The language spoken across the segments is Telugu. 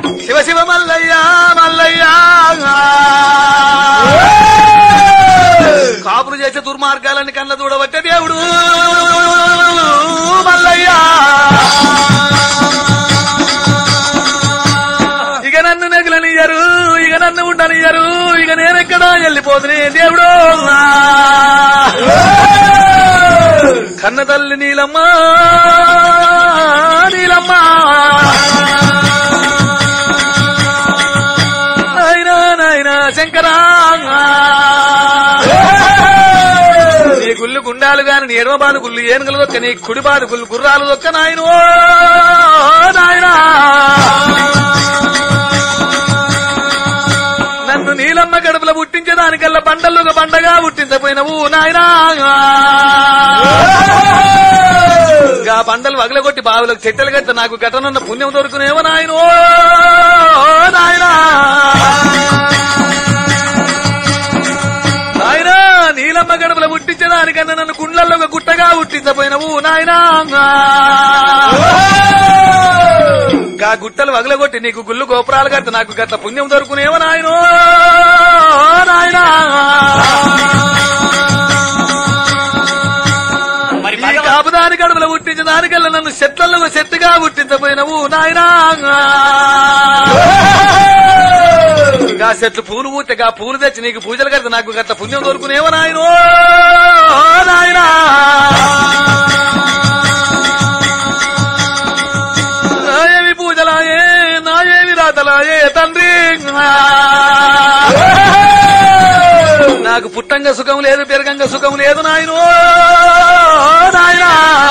శివ శివ మల్లయ్య మల్లయ్య కాపులు చేసే దుర్మార్గాలని కళ్ళ చూడబట్టే దేవుడు మల్లయ్య ఇక నన్ను నగులనియ్యరు ఇక నన్ను ఉండనియ్యరు ఇక నేనెక్కడా వెళ్ళిపోతునే దేవుడు కన్న తల్లి నీలమ్మ నీలమ్మ నాయనా నాయనా శంకరా నీ గుళ్ళు గుండాలు గాని నీ ఎడమ బాను గుళ్ళు ఏనుగలు దొక్క నీ కుడి బాను గుళ్ళు గుర్రాలు దొక్క నాయను నాయనా నన్ను నీలమ్మ గడుపుల పుట్టించేదానికల్లా బండలుగా బండగా పుట్టించపోయినవు నాయనా గా బండలు వగలగొట్టి బావులకు చెట్టెలు కట్ట నాకు గటనున్న పుణ్యం దొరుకునేమో నాయనో నాయనా నాయనా నీలమ్మ గడపల పుట్టించడానికన్నా నన్ను గుండ్లల్లో ఒక గుట్టగా పుట్టించపోయినవు నాయనా గా గుట్టలు వగలగొట్టి నీకు గుళ్ళు గోపురాలు కట్ట నాకు గట్ల పుణ్యం దొరుకునేమో నాయనో నాయనా మరి ఈ కాపుదాని కడుపుల పుట్టించిన దానికల్లా నన్ను చెట్లలో చెట్టుగా పుట్టించపోయినవు నాయనా గా చెట్లు పూలు పూతే గా పూలు తెచ్చి నీకు పూజలు కడితే నాకు గట్ల పుణ్యం దొరుకునేవో నాయనో నాయనా నా ఏమి పూజలాయే నా ఏమి రాతలాయే తండ్రి నాకు పుట్టంగా సుఖం లేదు పెరగంగా సుఖం లేదు నాయనో నాయనా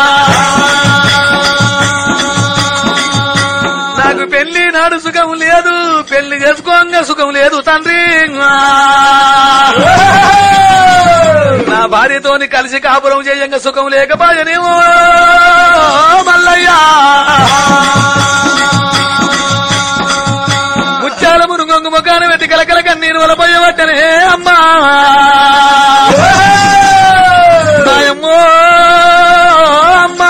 నాకు పెళ్లి నాడు సుఖం లేదు పెళ్లి చేసుకోంగా సుఖం లేదు తండ్రి నా భార్యతోని కలిసి కాపురం చేయంగా సుఖం లేకపోయనేమో మల్లయ్యా ముత్యాల మురుగొంగు ముఖాన పెట్టి కలకల కన్నీరు వలపోయవట్టనే అమ్మా నాయమ్మో అమ్మా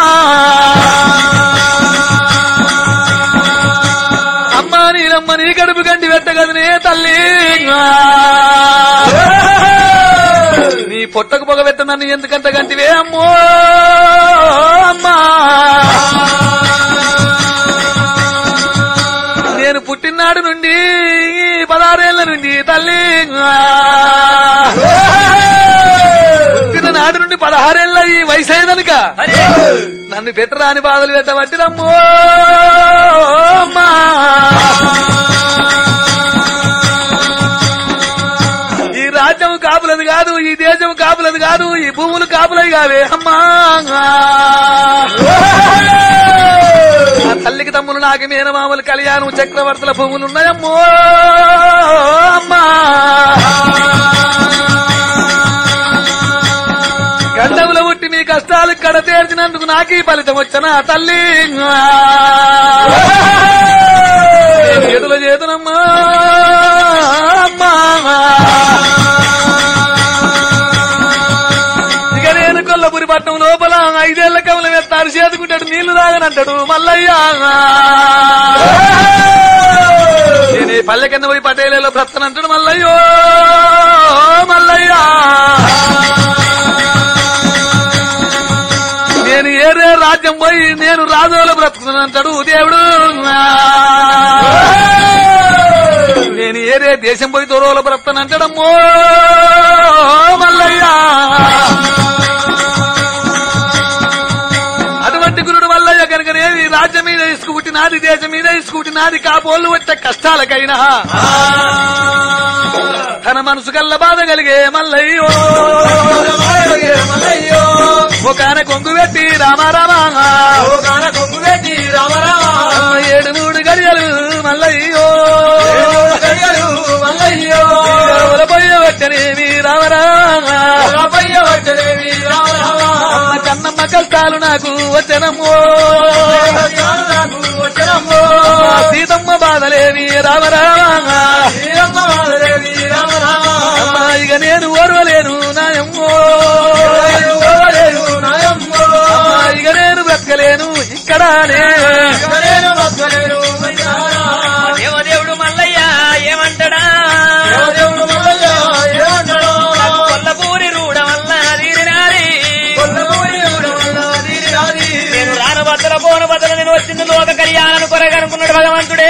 అమ్మా నీలమ్మ నీ కడుపు గంటి పెట్టగదనే తల్లి నీ పొట్టకు పొగ పెట్ట నన్ను ఎందుకంత గంటివే అమ్మో అమ్మా నేను పుట్టినాడు నుండి పదహారేళ్ల నుండి తల్లి పుట్టిన నాడు నుండి పదహారేళ్ల ఈ వయసు అయ్యేదనుక నన్ను పెట్టరాని బాధలు పెట్టబట్టినమ్మో అమ్మా ఈ రాజ్యం కాపులది కాదు ఈ దేశం కాపులది కాదు ఈ భూములు కాపులది కావే అమ్మా నా తల్లికి తమ్ములు నాకు మేనమామలు కళ్యాణం చక్రవర్తుల భూములు ఉన్నాయమ్మో అమ్మా గండముల పుట్టి మీ కష్టాలు కడ తీర్చినందుకు నాకీ ఫలితం వచ్చనా తల్లి నేను చేతుల చేతునమ్మా అమ్మా ఇక నేను కొల్లపురి పట్నం లోపల ఐదేళ్ల కమలం ఎత్తారు చేతుకుంటాడు నీళ్లు తాగనంటాడు మల్లయ్యా నేను ఈ పల్లె కింద పోయి పటేలలో బ్రతనంటాడు మల్లయ్యో మల్లయ్యా నేను ఏరే రాజ్యం పోయి నేను రాజోల బ్రతుకుతానంటాడు దేవుడు నేను ఏరే దేశం పోయి దొరవల బ్రతనంటాడమ్మో మల్లయ్యా అటువంటి గురుడు మల్లయ్య కనుకనేవి రాజ్యం మీద ఇసుకుపుట్టినాది దేశం మీద ఇసుకుపుట్టినాది కాపోళ్ళు వచ్చే కష్టాలకైనా తన మనసు కల్ల బాధ కలిగే మల్లయ్యో ఒకన కొంగు పెట్టి రామారామా ఏడు మూడు గడియలు మల్లయ్యో పోయ వచ్చనేవి రామరామా అమ్మ కన్నమ్మ కష్టాలు నాకు వచ్చనమ్మో సీతమ్మ బాధలేవి రామరామా అమ్మ ఇక నేను ఓర్వలేను నాయమ్మో అమ్మ ఇక నేను బ్రతకలేను ఇక్కడానే దేవ బద్దల పోన బద్దల నేను వచ్చింది లోక కళ్యాణం కొరగనుకున్నాడు భగవంతుడే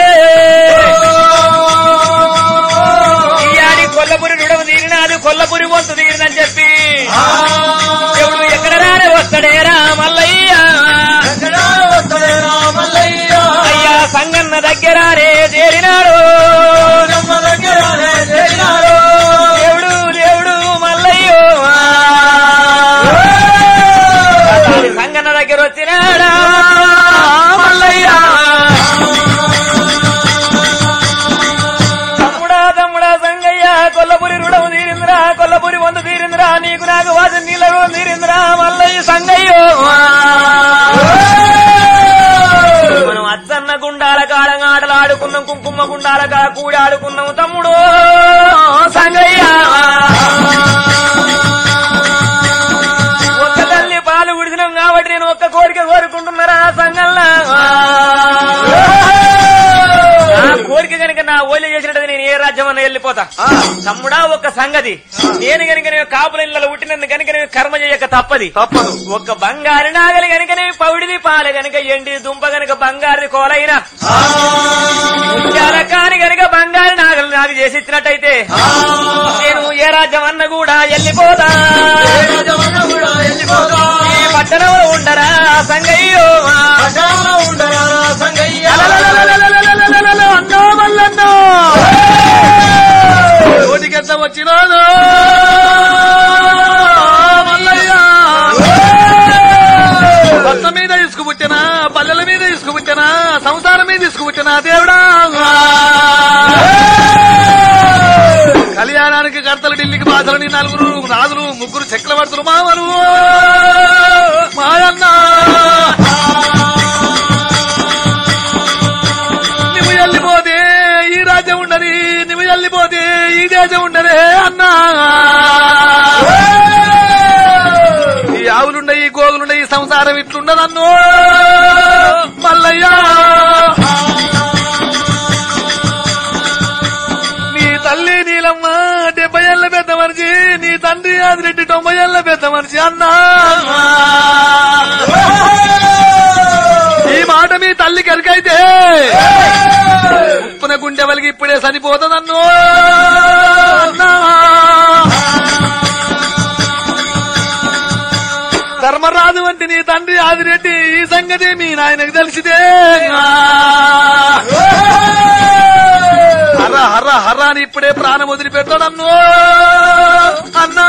ఈయాడి కొల్లపురి నుడవు తీరినాది కొల్లపురి వంతు తీరినని చెప్పి ఎవడు ఎక్కడ రాడే వస్తాడేరా మల్లయ్య అయ్యా సంగన్న దగ్గరారే చేరినాడు దేవుడు దేవుడు మల్లయ్యో అతని సంగన్న దగ్గర వచ్చినాడా మల్లయ్య తమ్ముడా తమ్ముడా సంగయ్య కొల్లపురి రుడము తీరిందిరా కొల్లపురి వంద తీరిందిరా నీకు నాకు వాసి నీళ్ళ తీరిందిరా మల్లయ్య సంగయ్యో మనం అచ్చన్న గుండాల కాడ ఆటలు ఆడుకున్నాం కుంకుమ గుండాల కాడ కూడి ఆడుకున్నాం తమ్ముడు సంగయ్య ఒక్క తల్లి పాలు గుడిసినాం కాబట్టి నేను ఒక్క కోరిక కోరుకుంటున్నారా సంగల్లా నా కోరిక కనుక నా ఓలి చేసినట్టు నేను ఏ రాజ్యం అన్న వెళ్ళిపోతా తమ్ముడా ఒక సంగతి నేను కనుక నేను కాపుల ఇళ్ళలో పుట్టినందుకు కనుక నేను కర్మ చేయక తప్పది తప్పదు ఒక్క బంగారు నాగలి గనుక నేను పౌడిది పాల గనుక ఎండి దుంప గనుక బంగారు కోలైనా ముత్యాల కాని గనుక బంగారు నాగలు నాకు చేసి ఇచ్చినట్టయితే నేను ఏ రాజ్యం అన్న కూడా వెళ్ళిపోతా ఈ పట్టణంలో ఉండరా సంగయ్యో అన్నో మల్లన్నో ఓటికెంత వచ్చినాను మల్లయ్య భర్త మీద ఇసుకుపుట్టినా పల్లెల మీద ఇసుకుపుట్టినా సంసారం మీద ఇసుకుపుట్టినా దేవుడా కళ్యాణానికి కర్తలు ఢిల్లీకి బాధలని నలుగురు రాజులు ముగ్గురు చక్రవర్తులు మామలు మాయన్న నువ్వు వెళ్ళిపోతే ఈ రాజ్యం ఉండని నువ్వు వెళ్ళిపోతే ఈ దేశం ఉండనే అన్నా ఈ ఆవులుండయి ఈ గోగులుండయి ఈ సంసారం ఇట్లుండదన్నో మల్లయ్యా నీ తల్లి నీలమ్మ డెబ్బై ఏళ్ళ పెద్ద మనిషి నీ తండ్రి ఆదిరెడ్డి తొంభై ఏళ్ళ పెద్ద మనిషి అన్నా ఈ మాట మీ తల్లి కరికైతే ఉప్పున గుండె వలిగి ఇప్పుడే చనిపోతుందన్నో అన్నా. ధర్మరాజు వంటి నీ తండ్రి ఆదిరెడ్డి ఈ సంగతి మీ నాయనకు తెలిసిదే హర్ర హర్ర హర్ర అని ఇప్పుడే ప్రాణం వదిలిపెట్టాడన్నో అన్నా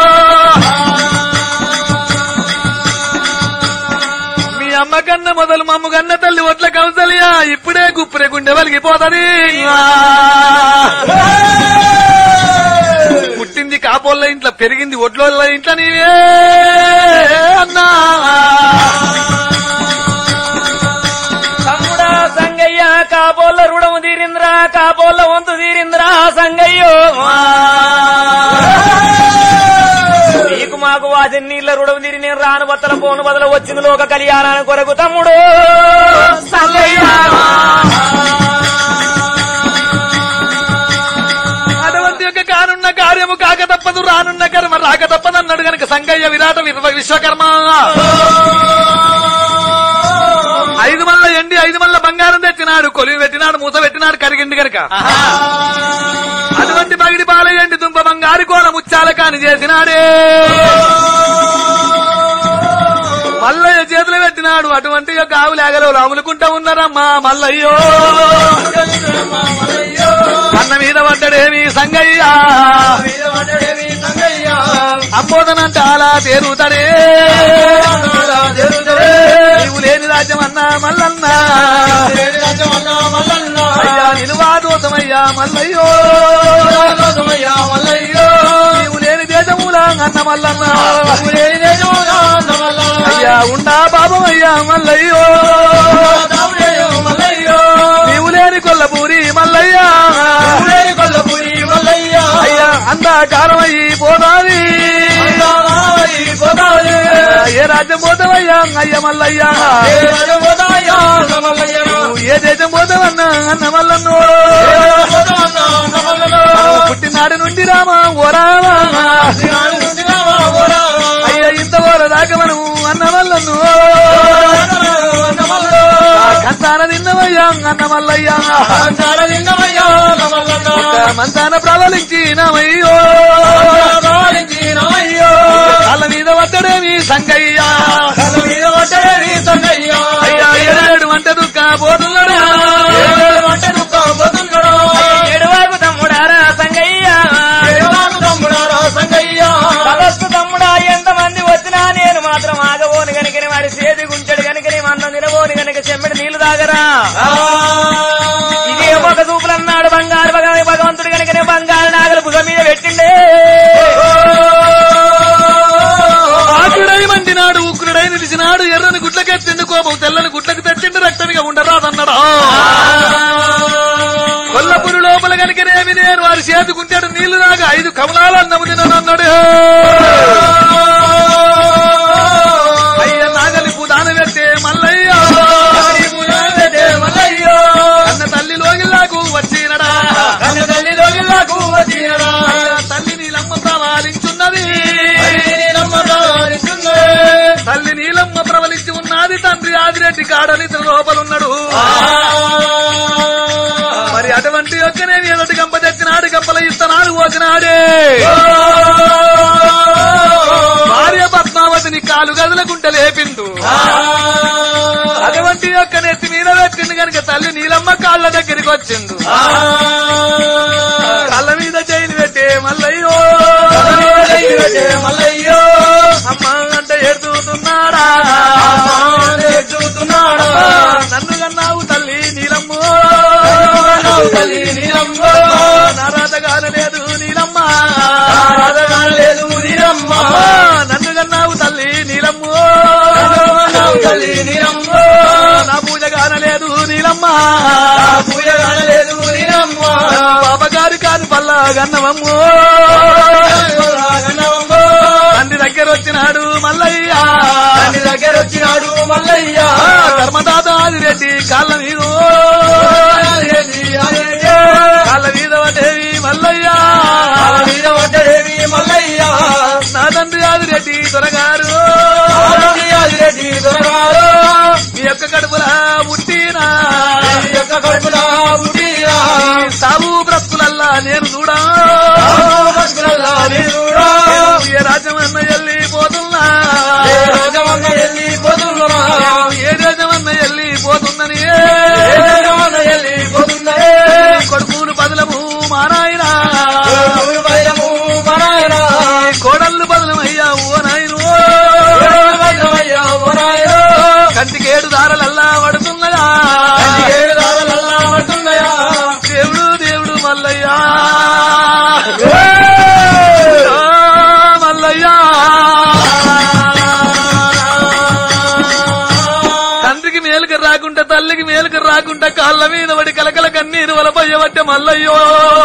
మీ అమ్మ కన్న మొదలు మమ్మ కన్న తల్లి ఒట్ల కౌసలియా ఇప్పుడే గుప్పురే గుండె వలిగిపోతది పుట్టింది కాపోళ్ళ ఇంట్లో పెరిగింది ఒడ్లోళ్ళ ఇంట్లో నీవే అన్నా తమ్ముడా సంగయ్య కాపోళ్ళ రుణము తీరింద్రా కాపోళ్ళ వంతు తీరింద్రా సంగయ్యో నీకు మాకు వాసి నీళ్ళ రుణము తీరి నేను రాను బత్తల పోను బదల వచ్చింది లోక కళ్యాణానికి కొరకు తమ్ముడు సంగయ్య అటువంటి యొక్క కానున్న కార్యము కాక తప్పదు రానున్న కర్మ రాక తప్పదు అన్నాడు గనక సంగయ్య విరాట విర్వ విశ్వకర్మ ఐదు మల్ల ఎండి ఐదు మల్ల బంగారం తెచ్చినాడు కొలివి పెట్టినాడు మూత పెట్టినాడు కరిగింది గనక అటువంటి పగిడి పాల ఎండి దుంప బంగారు కోల ముచ్చాల కాని చేసినాడే మల్లయ్య చేతులు పెట్టినాడు అటువంటి యొక్క ఆవులు ఎగరవులు అములుకుంటా ఉన్నారమ్మా మల్లయ్యో అన్న మీద పడ్డడేమి సంగయ్య అమ్మోదనంటే అలా తేరుతాడే నీవు లేని రాజ్యం అన్నా మల్లన్న అయ్యా నిలువా దోసమయ్యా మల్లయ్యో నీవు లేని దేశములా అన్న మల్లన్న అయ్యా ఉండా పాపం అయ్యా మల్లయ్యో నీవు లేని కొల్లపూరి మల్లయ్యా అయ్యా అందాకారం అయ్యి పోదాది ఏ రాజ్యం పోతావయ్యా అయ్య మల్లయ్యా నువ్వు ఏ దేశం పోతావన్నా అన్న మల్లన్నో పుట్టినాడు నుండి రామా ఓ రామా అయ్య ఇంత ఓర దాకా మనము అన్న మల్లన్ను మంతాన తిన్నవయ్యా అన్న మల్లయ్యా మంతాన ప్రబలించినవయ్యో కాళ్ళ మీద వద్దడేమి సంగయ్యా అయ్యా ఏడు వంట దుఃఖ పోతున్నాడా ఎడవాకు తమ్ముడారా సంగయ్యా తలస్సు తమ్ముడా ఎంత మంది వచ్చినా నేను మాత్రం ఆగబోను గనుకని వాడి సేది గుంచెడు గనుకని అన్నం తినబోను గనుక చెమ్మిడి నీళ్లు తాగరా ఇదే ఒక చూపులన్నాడు బంగారు భగ- భగవంతుడు కనుకనే బంగారు నాగలు భుజం మీద పెట్టిండే ఆకుడై మండినాడు ఉగ్రుడై నిలిచినాడు ఎర్రని గుడ్లకెత్తిండు కోపం తెల్లని గుడ్లకు తెచ్చిండు రక్తమిగా ఉండరాదన్నాడు కొల్లపురి లోపల కనుకనేమి నేను వారి చేతుకుంటాడు నీళ్లు నాగా ఐదు కమలాలు అన్నము తినన్నాడు అయ్య నాగలి పుదాన పెట్టే మల్లయ్య అన్న తల్లి లోగిల్లాకు వచ్చినడా తల్లి నీలమ్మ ప్రవాలించున్నది తల్లి నీలమ్మ ప్రవలించి ఉన్నది తండ్రి ఆదిరెడ్డి కాడని తన లోపలున్నాడు మరి అటువంటి యొక్కనే ఎదటి గంప తెచ్చినాడు గంపల ఇస్తనాడు పోసినాడే భార్య పద్మావతిని కాలు గదులకుంట లేపిండు అటువంటి యొక్క నెత్తి మీద పెట్టిండు కనుక తల్లి నీలమ్మ కాళ్ళ దగ్గరికి వచ్చిండు కాళ్ళ మీద చైన్ పెట్టే మల్లయ్యో అమ్మ అంటే ఎడుతున్నాడా నన్ను కన్నావు తల్లి నీలమ్మో నారాధగాన లేదు నీలమ్మ నన్ను కన్నావు తల్లి నీలమ్మో నా పూజ కానలేదు నీలమ్మ బాబగారు కాదు పల్లా గన్నవమ్మో తండ్రి దగ్గర వచ్చినాడు మల్లయ్య దగ్గర వచ్చినాడు మల్లయ్య ధర్మదాత ఆదిరెడ్డి కాళ్ళ మీద కాళ్ళ మీద దేవి మల్లయ్య మీద పడ్డదేవి మల్లయ్య నా తండ్రి ఆదిరెడ్డి దొరగారు రెడ్డి దొరగారు మీ యొక్క కడుపులా పుట్టినా ఈ యొక్క కడుపున పుట్టినా సాగు బ్రతుకులల్లా నేను చూడా బతుకులల్లా నీవురా. ఏ రాజ్యమన్న వెళ్ళిపోతున్నా ఏ రాజమన్న వెళ్ళిపోతున్నా ఏ రాజ్యమన్న వెళ్ళిపోతుందని ఏ రాజమన్న వెళ్ళిపోతున్నదే కొడుకులు బదులము మా నాయనా ఊరు బయలము మనాయన కోడళ్ళు బదులమయ్యా ఓ నాయను బయలమయ్యా మనాయన కంటికేడు దారలల్లా పడుతున్నదా ఏడు దారులల్లా పడుతున్నాయా దేవుడు దేవుడు మల్లయ్యా ఆ, మల్లయ్యా తండ్రికి మేలుకు రాకుండా తల్లికి మేలుకు రాకుండా కాళ్ళ మీద పడి కలకల కన్నీరు వలపయ్యబట్టే మల్లయ్యో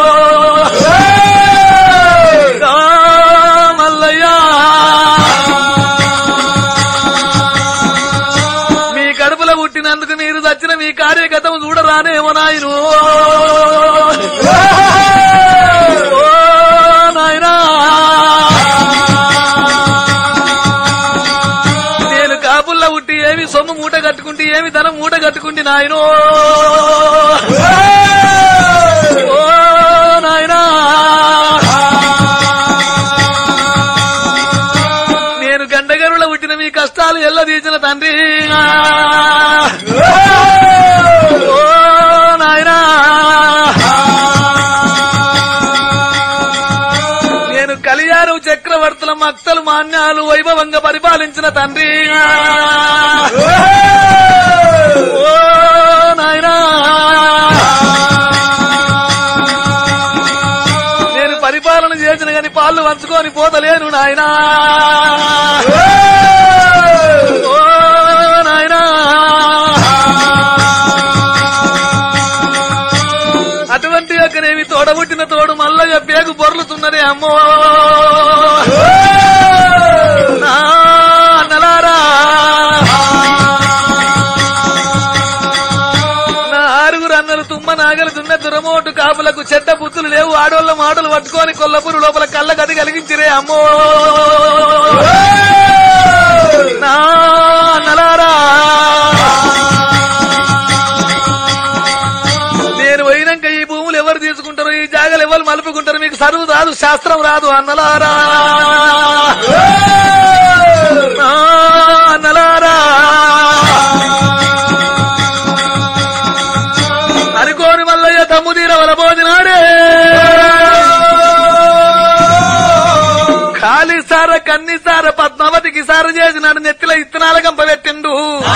ఆ, మల్లయ్యా మీ కడుపులో పుట్టినందుకు మీరు చచ్చిన మీ కార్యగతం చూడరానేమో నాయను ఓ నాయనా నేను కాపుల్లో పుట్టి ఏమి సొమ్ము మూట కట్టుకుంటే ఏమి ధనం మూట కట్టుకుంటే నాయనో ఓ నాయనా నేను గండగరుల పుట్టిన మీ కష్టాలు ఎల్ల తీసిన తండ్రి ఓ నాయనా నేను కలియారు చక్రవర్తుల మక్తలు మాన్యాలు వైభవంగా పరిపాలించిన తండ్రి ఓ నాయనా నేను పరిపాలన చేసిన గాని పాలు వంచుకొని పోతలేను నాయనా ఓ నాయనా అటువంటి యొక్కనేమి తోడబుట్టిన తోడు మల్లయ్య పేగు పొర్లుతున్నదే అమ్మో నా అన్నలారా నా ఆరుగురు అన్నలు తుమ్మ నాగలు దున్న దురమోటు కాపులకు చెడ్డ బుద్ధులు లేవు ఆడోళ్ళ మాటలు పట్టుకొని కొల్లపురు లోపల కళ్ళ గది కలిగించిరే అమ్మో నా అన్నలారా మలుపులు మలుపుకుంటారు మీకు చదువు రాదు శాస్త్రం రాదు అన్నలారా ఆ, అన్నలారా అనుకోని మల్లయ్య తమ్ము తీర వలబోదినాడే ఖాళీ సార కన్ని సార పద్మావతికి సార చేసినాడు నెత్తిలో ఇత్తనాల గంప పెట్టిండు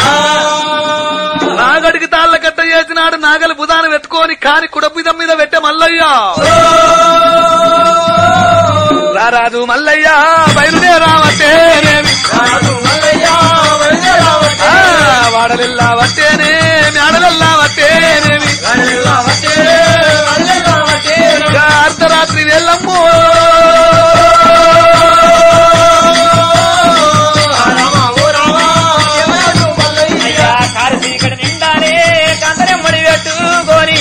నాగడికి తాళ్ళ కట్ట చేసినాడు నాగలి బుధాన పెట్టుకొని కాని కుడబిదం మీద పెట్టే మల్లయ్య రారాజు మల్లయ్య బయలుదే రావట్టేనేమి ఆ, వాడలెల్లా వట్టేనే మేడలెల్లా వట్టేనేమి ఇక అర్ధరాత్రి వెళ్ళమ్మో అయ్యా కారు చీకటి నిండానే కందరెమ్మడి పెట్టుకొని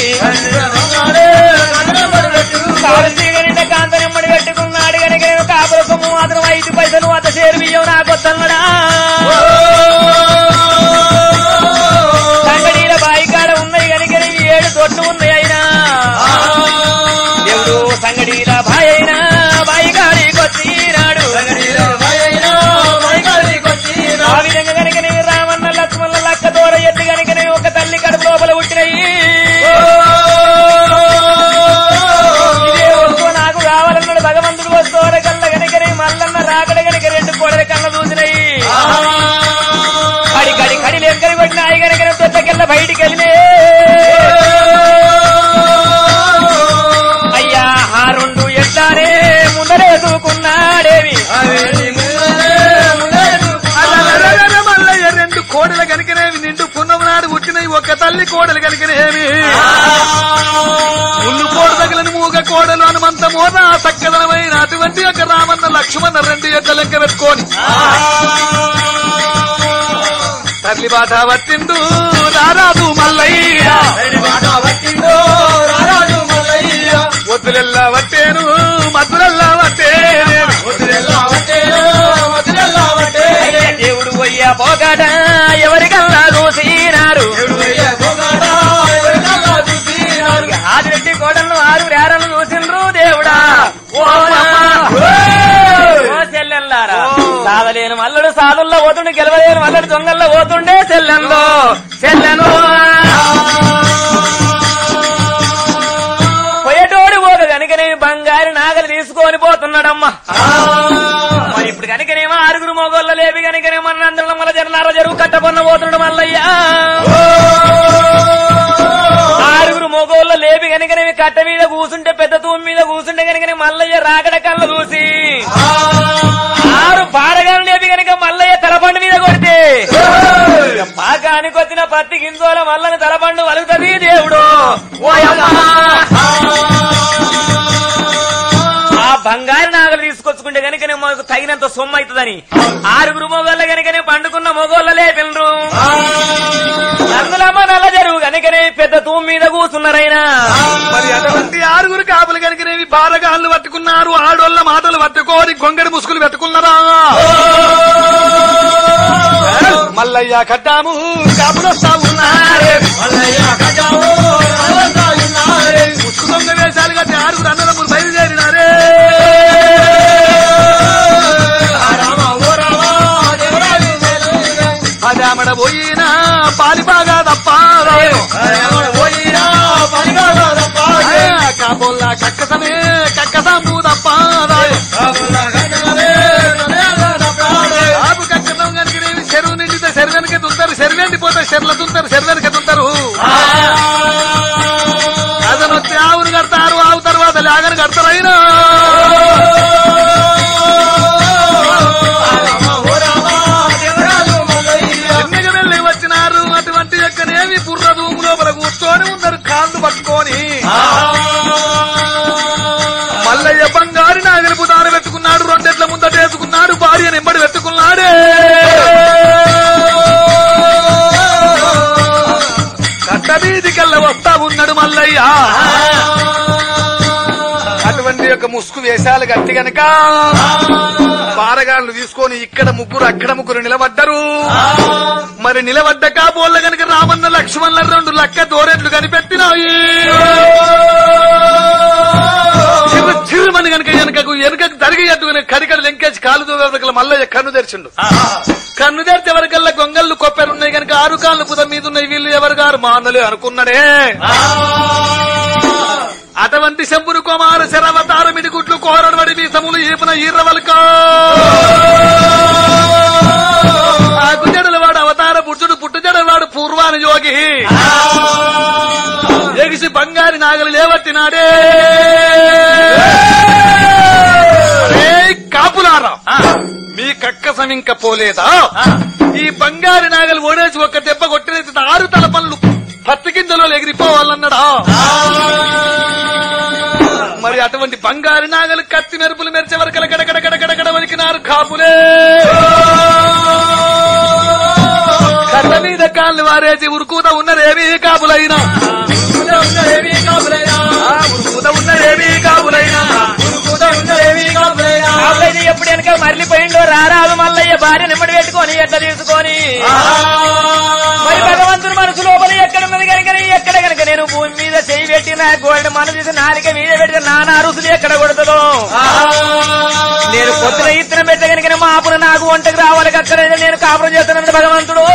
కారు చీకటి నిండా కాంతరెమ్మడి పెట్టుకున్నాడు కనుక నేను కాపురకము అతను ఐదు పైసలు అత చేరు బియ్యం నాకొద్దన్నడా సంగడీల బాయి కాడ ఉన్నాయి కనుక ఇవి ఏడు తొట్లు ఉన్నాయి అయినా ఎవడు సంగడీల బాయి అయినా బాయి కాడికి వచ్చినాడు ఆ విధంగా కనుక నేను రామన్న లక్ష్మణ లక్క దూర ఎత్తి కనుక నేను ఒక తల్లి కడుపు లోపల పుట్టినయి ఇదే వస్తువు నాకు కావాలన్నాడు భగవంతుడు వస్తువు కళ్ళ కనుక నేను మల్లన్న రాకడ కనుక రెండు కోడల కళ్ళ చూసినాయి కడి కడి కడి లెక్కలు కొట్టిన అయి కనుక తొట్టకెళ్ళ బయటికి వెళ్ళినే అయ్యా ఆ రెండు ఎట్లానే ముందరే దూకున్నాడేవి అలలలలల మల్లయ్య రెండు కోడలు కనుకనేవి నిండు పున్నమ నాడు పుట్టినవి ఒక తల్లి కోడలు కనుకనేవి ముళ్ళు కోడ తగిలిన మూగ కోడలు హనుమంత మోన సక్కదనమైన అటువంటి ఒక రామన్న లక్ష్మణ రెండు ఎడ్ల లెక్క పెట్టుకొని తల్లి బాట పట్టిండు రారాదు మల్లయ్య వద్దులెల్లా వట్టేను మద్దులెల్లా వట్టేను అయ్యా దేవుడు అయ్యా పోగాట ఎవరికల్లా చూసినారు ఆదిరెడ్డి కోడలను ఆరుగురు ఏరలు చూసిండ్రు దేవుడా ఓ చెల్లెల్లారా సాదలేని మల్లడు సాదుల్లో పోతుండే గెలవలేని మల్లడు దొంగల్లో పోతుండే చెల్లెందో చెల్లెను పోయేటోడు పోదు కనుక నేను బంగారు నాగలు తీసుకొని పోతున్నాడమ్మా మరి ఇప్పుడు కనుకనేమో ఆరుగురు మొగోళ్ళ లేవి కనుకనేమో అందరం మళ్ళీ జరనార జరువు కట్టబొన్న పోతున్నాడు మల్లయ్యా ఆరుగురు మొగోళ్ళ లేవి కనుకనేమి కట్ట మీద కూసుంటే పెద్ద తూమి మీద కూసుంటే కనుకనే మల్లయ్య రాకడ కళ్ళ చూసి ఆరు పారగాలు లేవి కనుక మల్లయ్య తలపండు మీద కొడితే ఇక పాకానికి వచ్చిన పత్తి గింజోల మల్లని తలపండు వలుగుతుంది దేవుడు ఓయమ్మా ఆ బంగారు నాగలు తీసుకొచ్చుకుంటే కనుక మాకు తగినంత సొమ్ము అవుతుందని ఆరుగురు మొగోళ్ళ కనుకనే పండుకున్న మొగోళ్ళ లేపిల్రు అందులమ్మ నల్ల జరువు కనుకనే పెద్ద తూము మీద కూర్చున్నారైనా మరి అటువంటి ఆరుగురు కాపులు కనుకనేవి బాలగాళ్ళు పట్టుకున్నారు ఆడోళ్ళ మాటలు పట్టుకోని గొంగడి ముసుగులు పెట్టుకున్నారా మల్లయ్య కట్టాము కాపులు వస్తా ఉన్నారే ముసుగు దొంగ వేషాలు కట్టి ఆరుగురు అన్నదమ్ములు బయలుదేరినారే అదామడ పోయినా పాలి బాగా తప్ప కాబోల్లా కక్కసమే కక్కసాము తప్ప ఆపు కక్కసం కనుక చెరువు నిండితే చెరువు వెనక తుంటారు చెరువు ఎండిపోతే చెర్ల తుంటారు చెరువు వెనక తుంటారు అతను వచ్చి ఆవును కడతారు ఆవు తర్వాత లాగని కడతారైనా ఎన్నిక వెళ్ళి వచ్చినారు అటువంటి యొక్కనేమి బుర్ర రూము లోపల కూర్చొని ఉన్నారు కాళ్ళు పట్టుకొని మల్లయ్య బంగారు నాగలి బుధాన పెట్టుకున్నాడు రెండెట్ల ముందట వేసుకున్నాడు భార్య నింబడి పెట్టుకున్నాడే కట్ట వీధికల్లా వస్తా ఉన్నాడు మల్లయ్య అటువంటి యొక్క ముసుగు వేషాలు గట్టి గనక పారగాళ్ళు తీసుకొని ఇక్కడ ముగ్గురు అక్కడ ముగ్గురు నిలబడ్డరు మరి నిలబడ్డ కాబోళ్ళ గనక రామన్న లక్ష్మణుల రెండు లక్క దోరెట్లు కనిపెట్టినాయి వెనుకకు జరిగి ఎట్టుకుని కడికడ లెంకేసి కాలు దూవెవరికల మల్లయ్య కన్ను తెరిచిండు కన్ను తెరిచి ఎవరికల్లా గొంగళ్ళు కొప్పెరున్నాయి కనుక ఆరు కాళ్ళు పుద మీద ఉన్నాయి వీళ్ళు ఎవరు గారు మానలే అనుకున్నాడే అటువంటి శంపురు కుమార శరవతార మిడిగుట్లు కోరడబడి వీసములు ఈపున ఈర్రవల్క ఆకుజడల వాడు అవతార పుట్టుడు పుట్టుజడల వాడు పూర్వాన యోగి ఎగిసి బంగారి నాగలి లేవట్టినాడే రేయ్ కాపులారా మీ కక్కసం ఇంక పోలేదా ఈ బంగారు నాగలి ఓడేసి ఒక దెబ్బ కొట్టిన ఆరు తల పనులు పత్తి గింజలో ఎగిరిపోవాలన్నాడా మరి అటువంటి బంగారు నాగలు కత్తి మెరుపులు మెరిచే వరకు గడగడ గడగడ గడ వలికినారు కాపులే కళ్ళ మీద కాళ్ళు వారేసి ఉరుకుత ఉన్నదేవి కాపులైనా ఉన్నదేవి కాపులైనా ఆ, ఉరుకుత ఉన్నదేవి కాపులైనా కాపులైతే ఎప్పుడు వెనక మరలిపోయిండో రారాదు మల్లయ్య భార్య నిమ్మడి పెట్టుకొని ఎట్లా తీసుకొని మరి భగవంతుడు మనసు లోపల ఎక్కడున్నది కనుక ఎక్కడ కనుక నేను భూమి మీద చేయి పెట్టి నా గోల్డ్ మనసు తీసి నాలిక మీద పెడితే నానా రుసులు ఎక్కడ కొడుతుందో నేను పొద్దున ఇత్తనం పెట్ట కనుక మా అప్పుడు నాకు వంటకు రావాలి అక్కడ నేను కాపురం చేస్తున్నాను భగవంతుడు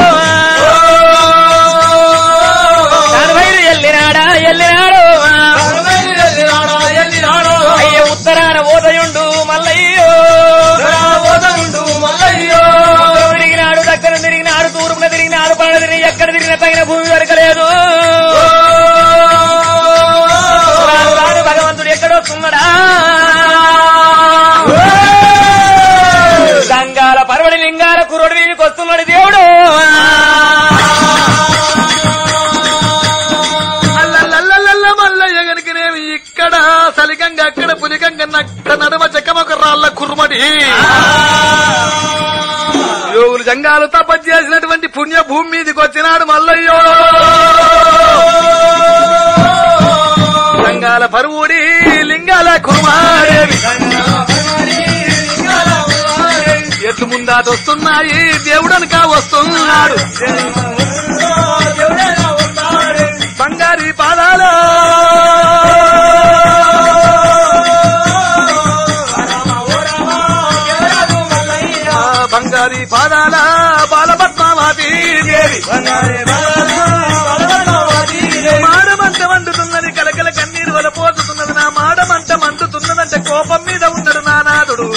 దాని వైరు ఎల్లినాడా ఎల్లినాడు అయ్య ఉత్తరాన ఓదయుండు మల్లయ్యో ఉత్తరం తిరిగినాడు దగ్గర తిరిగినాడు తూర్పున తిరిగినాడు పడ తిరిగి ఎక్కడ తిరిగిన తగిన భూమి దొరకలేదు రాను రాను భగవంతుడు ఎక్కడొస్తున్నాడా సంగాల పర్వడి లింగాల కురుడు వీధికి వస్తున్నాడు దేవుడు అల్లల్లల్లల్ల మల్లయ్య గనుకనేమి ఇక్కడ సలిగంగా అక్కడ పులిగంగా నక్క నడుమ చెక్కమొక రాళ్ళ కుర్మడి యోగులు జంగాలు తప చేసినటువంటి పుణ్య భూమి మీదకి వచ్చినాడు మల్లయ్యో జంగాల పరువుడి లింగాల కుర్మాడేవి ఎట్లు ముందాటొస్తున్నాయి దేవుడనక వస్తున్నాడు బంగారి పాదాలు ఆ బంగారి పాదాల బాలపద్మావతి దేవి మాడమంట మండుతున్నది కలకల కన్నీరు వల పోతున్నది నా మాడమంట మండుతున్నదంటే కోపం మీద ఉన్నాడు నానాథుడు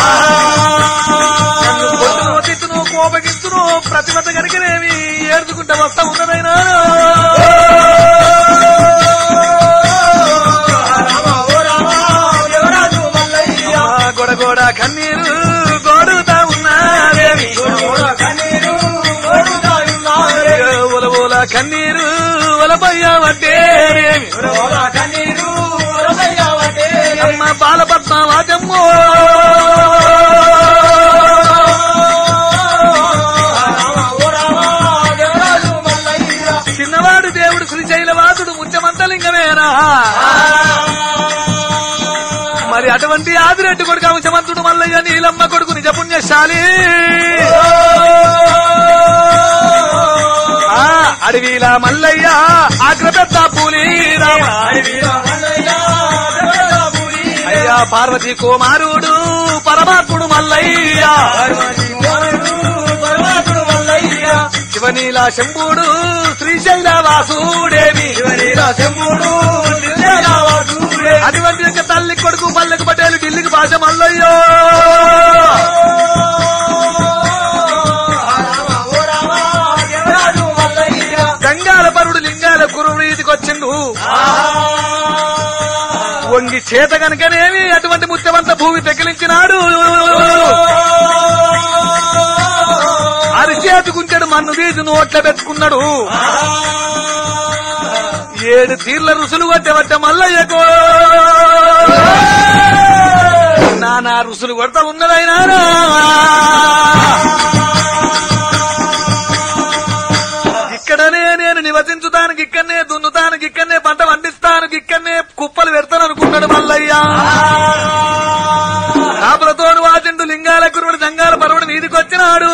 నన్ను కొట్టును తిట్టును కోపగిస్తును ప్రతిమత కనుకనేమి ఏడ్చుకుంటా వస్తా ఉన్నదైనా ఆ గొడగొడ కన్నీరు గోడుతా ఉన్నాదేవి ఒల ఒల కన్నీరు ఒలబయ్యావంటేనేమి అమ్మ బాలపద్మావాజమ్మో చిన్నవాడు దేవుడు శ్రీశైలవాసుడు ముత్యమంతలింగమేనా మరి అటువంటి ఆదిరెడ్డి కొడుకు అంశమంతుడు మల్లయ్య నీలమ్మ కొడుకు నిజ పుణ్యశాలి ఆ, అడవిల మల్లయ్య ఆగ్రపెద్ద పూలి రామ అయ్యా పార్వతి కుమారుడు పరమాత్ముడు మల్లయ్య శివనీల శంభుడు శ్రీశైల వాసుడేవి అటువంటి యొక్క తల్లి కొడుకు పల్లెకు పటేలు ఢిల్లీకి భాష మల్లయ్యో గంగాల పరుడు లింగాల కురుడు ఇదికి వచ్చిండు వంగి చేత గనుకనేమి అటువంటి ముత్యమంత భూమి పెకిలించినాడు అరిచేతుకుంటాడు మన్ను తీసి నోట్ల పెట్టుకున్నాడు ఏడు తీర్ల రుసులు కొట్టే వట్ట మల్లయ్యకో నానా రుసులు కొడతా ఉన్నదైనా ఇక్కడనే నేను నివసించుతానికి ఇక్కడనే దున్నుతానికి ఇక్కడనే పంట పండిస్తానికి ఇక్కడనే కుప్పలు పెడతాను అనుకున్నాడు మల్లయ్య కాపులతోను వాచిండు లింగాల కురుడు జంగాల పరువుడు మీదికి వచ్చినాడు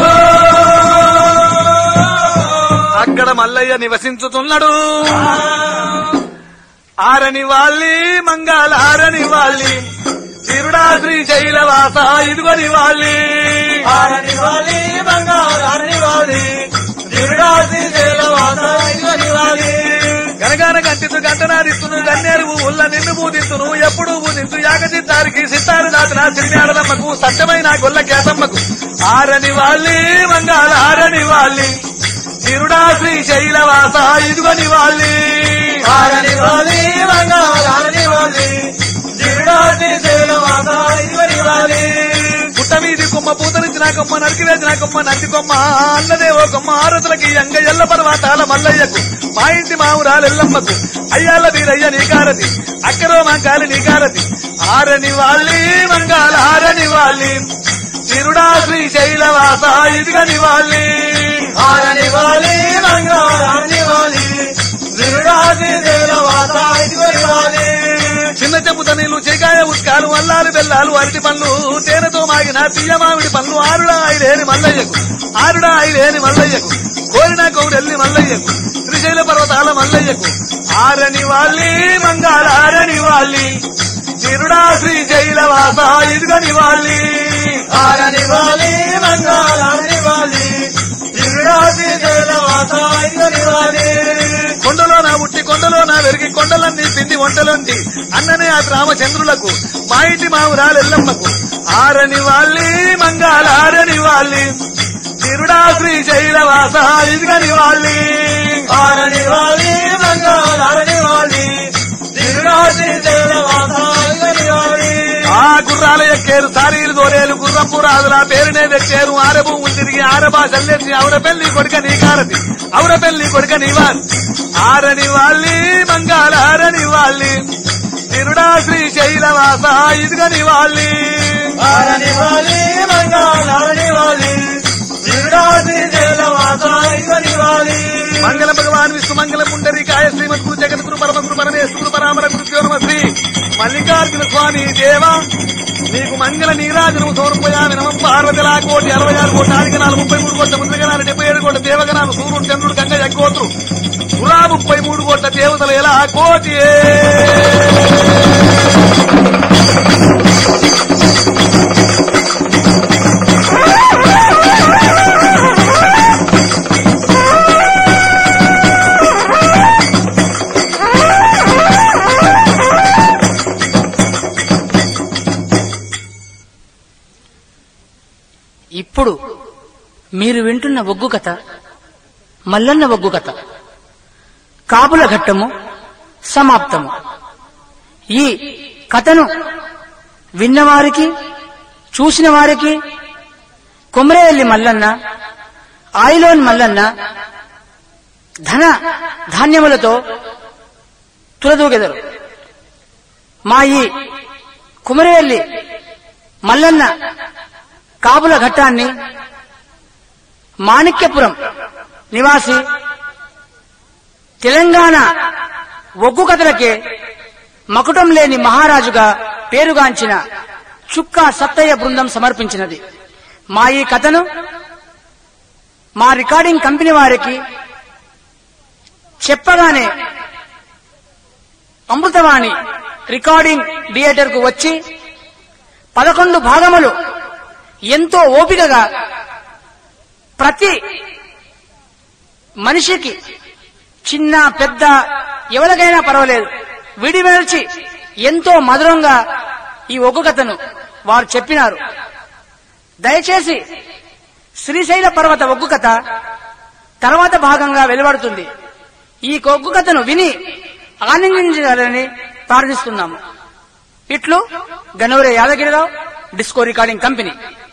అక్కడ మల్లయ్య నివసించుతున్నాడు ఆరని వాళ్ళి మంగాల ఆరని వాళ్ళి తిరుడా శ్రీశైల వాస ఇదిగోని వాళ్ళి ఆరని వాలి బంగారాని వాలి తిరుడాసి శైలవాస ఇదిగని వాలి గనగాన గంటితు గంటనాదిత్తును గన్నేరు ఉల్ల నిన్ను బూదిత్తును ఎప్పుడు బూదిత్తు యాగచిత్తారికి సిత్తారు దాచిన సిరినాడదమ్మకు సత్యమైన గొల్ల కేతమ్మకు ఆరని వాళ్ళి మంగాళ ఆరని వాళ్ళి తిరుడా శ్రీశైల వాస ఇదిగోని వాళ్ళి ఆరని వాలి బంగారాని వాలి తిరుడాసి శైలవాస ఇదిగని వాలి పుట్ట మీది కొమ్మ పూతనిచ్చిన కొమ్మ నరికి వేసిన కొమ్మ నంది కొమ్మ అన్నదే ఓ కొమ్మ ఆరుతులకి అంగ ఎల్ల పర్వతాల మల్లయ్యకు మా ఇంటి మావురాలు ఎల్లమ్మకు అయ్యాల వీరయ్య నీకారతి అక్కరో మంకాలి నీకారతి ఆరని వాళ్ళి మంగాల ఆరని వాళ్ళి తిరుడా శ్రీశైల వాస ఇదిగని వాళ్ళి ఆరని వాలి బంగారాని వాలి తిరుడాసి శైలవాస ఇదిగని వాలి చిన్న చెప్పుత నీళ్లు చికాయ ఉత్కాలు అల్లాలు బెల్లాలు అరటి పండ్లు తేనెతో మాగిన తీయ మామిడి పండ్లు ఆరుడా ఐలేని మల్లయ్యకు ఆరుడా ఐలేని మల్లయ్యకు కోరిన కౌరెల్లి మల్లయ్యకు శ్రీశైల పర్వతాల మల్లయ్యకు ఆరని వాళ్ళి మంగాళ ఆరని వాళ్ళి తిరుడా శ్రీశైల వాస ఇదిగని వాళ్ళి ఆరని వాలి బంగారాని వాలి తిరుడాసి శైలవాస ఇదిగని వాలి కొండలో నా ఉట్టి కొండలో నా వెరిగి కొండలన్నీ పిండి వంటలుంటి అన్ననే ఆ రామచంద్రులకు మా ఇంటి మావురాలెల్లమ్మకు ఆరని వాళ్ళి మంగాళ ఆరని వాళ్ళి తిరుడా శ్రీశైల వాస ఇదిగని వాళ్ళి ఆరని వాలి బంగారాని వాలి తిరుడాసి శైలవాస ఇదిగని వాలి ఆ గుర్రాల ఎక్కేరు సారీలు దోరేలు గుర్రపు రాజుల పేరునే తెచ్చారు ఆరభూ తిరిగి ఆరభాషల్లేసి ఆవిడ పెళ్లి కొడుక నీ కారతి ఆవిడ పెళ్లి కొడుక నీవాన్ ఆరని వాళ్ళి మంగాళ ఆరని వాళ్ళి తిరుడా శ్రీశైల వాస ఇదిగని వాళ్ళి ఆరని వాలి బంగారాని వాలి తిరుడాసి శైలవాస ఇదిగని వాలి మంగళ భగవాన్ విష్ణు మంగళ పుండరీకాయ శ్రీమద్ గురు జగద్గురు పరమగురు పరమేశ్వరు పరామర గురు శివనమ శ్రీ మల్లికార్జున స్వామి దేవ నీకు మంగళ నీరాజనం సౌరపయామి నమం పార్వతిలా కోటి అరవై ఆరు కోటి ఆదిగణాలు ముప్పై మూడు కోట్ల ముద్రగణాలు డెబ్బై ఏడు కోట్ల దేవగణాలు సూర్యుడు చంద్రుడు గంగ యగ్గోత్రు తులా ముప్పై మూడు కోట్ల దేవతలు ఎలా కోటి ఇప్పుడు మీరు వింటున్న ఒగ్గు కథ మల్లన్న ఒగ్గు కథ కాపుల ఘట్టము సమాప్తము ఈ కథను విన్నవారికి చూసిన వారికి కొమరేవల్లి మల్లన్న ఆయిలోన్ మల్లన్న ధన ధాన్యములతో తులదూగెదరు మా ఈ కుమరేవల్లి మల్లన్న కాపుల ఘట్టాన్ని మాణిక్యపురం నివాసి తెలంగాణ ఒగ్గు కథలకే మకుటం లేని మహారాజుగా పేరుగాంచిన చుక్కా సత్తయ్య బృందం సమర్పించినది మా ఈ కథను మా రికార్డింగ్ కంపెనీ వారికి చెప్పగానే అమృతవాణి రికార్డింగ్ థియేటర్ కు వచ్చి పదకొండు భాగములు ఎంతో ఓపికగా ప్రతి మనిషికి చిన్న పెద్ద ఎవరికైనా పర్వాలేదు విడివెల్చి ఎంతో మధురంగా ఈ ఒగ్గు కథను వారు చెప్పినారు దయచేసి శ్రీశైల పర్వత ఒగ్గు కథ తర్వాత భాగంగా వెలువడుతుంది ఈ ఒగ్గు కథను విని ఆనందించాలని ప్రార్థిస్తున్నాము ఇట్లు గనూరే యాదగిరిరావు డిస్కో రికార్డింగ్ కంపెనీ